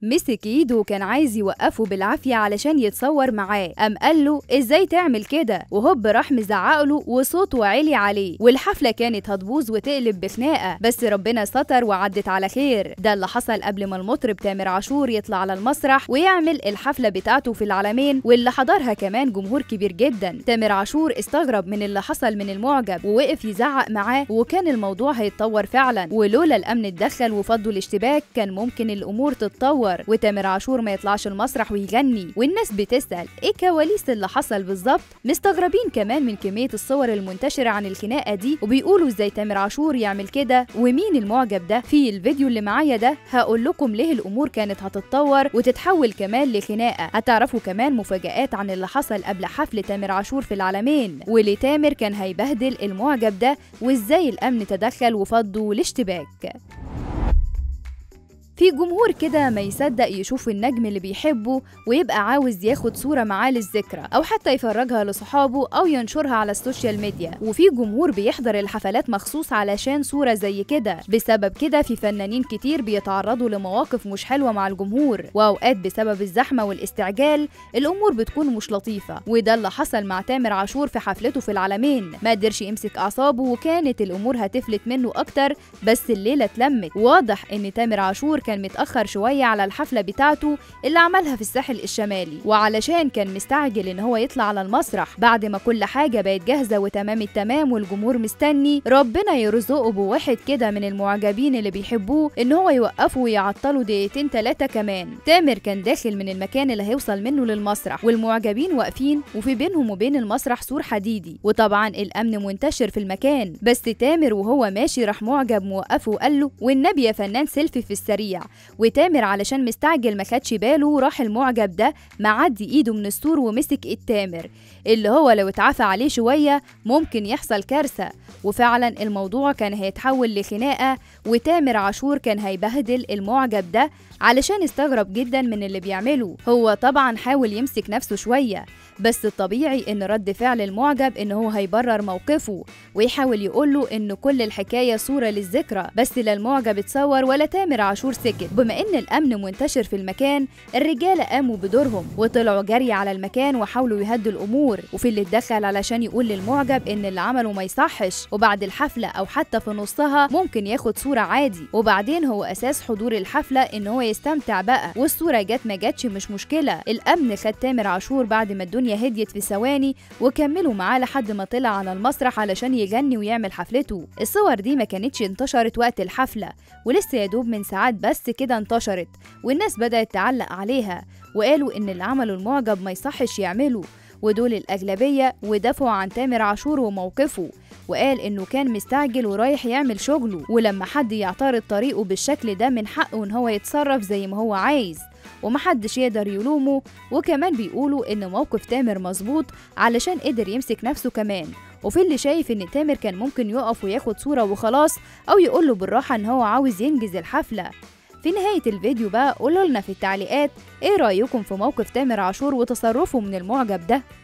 مسك ايده وكان عايز يوقفه بالعافية علشان يتصور معاه قام قال له ازاي تعمل كده وهوب راح مزعق له وصوته عالي عليه والحفلة كانت هتبوظ وتقلب بخناقة بس ربنا ستر وعدت على خير ده اللي حصل قبل ما المطرب تامر عاشور يطلع على المسرح ويعمل الحفلة بتاعته في العالمين واللي حضرها كمان جمهور كبير جدا تامر عاشور استغرب من اللي حصل من المعجب ووقف يزعق معاه وكان الموضوع هيتطور فعلا ولولا الامن اتدخل وفضوا الاشتباك كان ممكن الامور تتطور وتامر عاشور ما يطلعش المسرح ويغني والناس بتسال ايه كواليس اللي حصل بالظبط مستغربين كمان من كميه الصور المنتشره عن الخناقه دي وبيقولوا ازاي تامر عاشور يعمل كده ومين المعجب ده في الفيديو اللي معايا ده هقول لكم ليه الامور كانت هتتطور وتتحول كمان لخناقه هتعرفوا كمان مفاجآت عن اللي حصل قبل حفل تامر عاشور في العالمين وليه تامر كان هيبهدل المعجب ده وازاي الامن تدخل وفضوا الاشتباك في جمهور كده ما يصدق يشوف النجم اللي بيحبه ويبقى عاوز ياخد صورة معاه للذكرى أو حتى يفرجها لصحابه أو ينشرها على السوشيال ميديا وفي جمهور بيحضر الحفلات مخصوص علشان صورة زي كده بسبب كده في فنانين كتير بيتعرضوا لمواقف مش حلوة مع الجمهور وأوقات بسبب الزحمة والاستعجال الأمور بتكون مش لطيفة وده اللي حصل مع تامر عاشور في حفلته في العالمين ما قدرش يمسك أعصابه وكانت الأمور هتفلت منه أكتر بس الليلة اتلمت واضح إن تامر عاشور كان متأخر شوية على الحفلة بتاعته اللي عملها في الساحل الشمالي وعلشان كان مستعجل إن هو يطلع على المسرح بعد ما كل حاجة بقت جاهزة وتمام التمام والجمهور مستني ربنا يرزقه بواحد كده من المعجبين اللي بيحبوه إن هو يوقفه ويعطله دقيقتين تلاتة كمان تامر كان داخل من المكان اللي هيوصل منه للمسرح والمعجبين واقفين وفي بينهم وبين المسرح سور حديدي وطبعا الأمن منتشر في المكان بس تامر وهو ماشي راح معجب موقفه وقال له والنبي يا فنان سيلفي في السريع وتامر علشان مستعجل ما خدش باله راح المعجب ده معدي ايده من السور ومسك ايد تامر اللي هو لو اتعافى عليه شويه ممكن يحصل كارثه وفعلا الموضوع كان هيتحول لخناقه وتامر عاشور كان هيبهدل المعجب ده علشان استغرب جدا من اللي بيعمله هو طبعا حاول يمسك نفسه شويه بس الطبيعي ان رد فعل المعجب ان هو هيبرر موقفه ويحاول يقوله ان كل الحكايه صوره للذكرى بس لا المعجب اتصور ولا تامر عاشور سكت بما ان الامن منتشر في المكان الرجاله قاموا بدورهم وطلعوا جري على المكان وحاولوا يهدوا الامور وفي اللي اتدخل علشان يقول للمعجب ان اللي عمله ما يصحش وبعد الحفله او حتى في نصها ممكن ياخد صوره عادي وبعدين هو اساس حضور الحفله ان هو يستمتع بقى والصوره جت ما جاتش مش مشكله الامن خد تامر عاشور بعد ما الدنيا هديت في ثواني وكملوا معاه لحد ما طلع على المسرح علشان يغني ويعمل حفلته الصور دي ما كانتش انتشرت وقت الحفله ولسه يا دوب من ساعات بس كده انتشرت والناس بدأت تعلق عليها وقالوا إن اللي عمله المعجب ما يصحش يعمله ودول الأغلبية ودافعوا عن تامر عاشور وموقفه وقال إنه كان مستعجل ورايح يعمل شغله ولما حد يعترض طريقه بالشكل ده من حقه إن هو يتصرف زي ما هو عايز ومحدش يقدر يلومه وكمان بيقولوا إن موقف تامر مظبوط علشان قدر يمسك نفسه كمان وفي اللي شايف ان تامر كان ممكن يقف وياخد صورة وخلاص او يقوله بالراحة ان هو عاوز ينجز الحفلة في نهاية الفيديو بقى قولوا لنا في التعليقات ايه رأيكم في موقف تامر عاشور وتصرفه من المعجب ده